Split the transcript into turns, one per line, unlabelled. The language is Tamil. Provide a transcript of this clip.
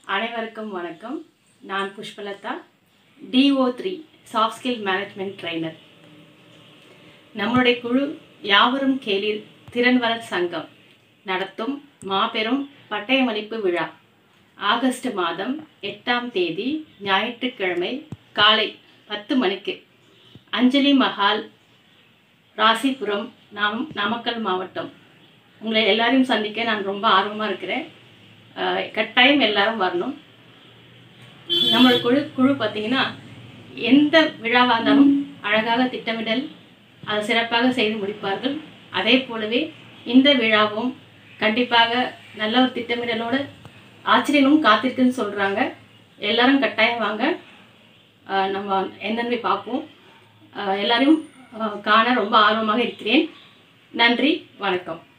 அனைவருக்கும் வணக்கம் நான் Pushpalatha DO three soft skill management trainer நம்மளுடைய குழு யாவரும் கேளிர் திறன்வளர் சங்கம் நடத்தும் மாபெரும் பட்டயமளிப்பு விழா ஆகஸ்ட் மாதம் எட்டாம் தேதி ஞாயிற்றுக்கிழமை காலை பத்து மணிக்கு அஞ்சலி மஹால் ராசிபுரம் நாம் நாமக்கல் மாவட்டம் உங்களை எல்லாரையும் சந்திக்க நான் ரொம்ப ஆர்வமாக இருக்கிறேன் அஹ் கட்டாயம் எல்லாரும் வரணும் நம்மளோட குழு குழு பார்த்தீங்கன்னா எந்த விழாவாக இருந்தாலும் அழகாக திட்டமிடல் அதை சிறப்பாக செய்து முடிப்பார்கள் அதே போலவே இந்த விழாவும் கண்டிப்பாக நல்ல ஒரு திட்டமிடலோட ஆச்சரியமும் காத்திருக்குன்னு சொல்கிறாங்க எல்லாரும் கட்டாயம் வாங்க அஹ் நம்ம என்னென்னு போய் பார்ப்போம் அஹ் எல்லாரையும் அஹ் காண ரொம்ப ஆர்வமாக இருக்கிறேன் நன்றி வணக்கம்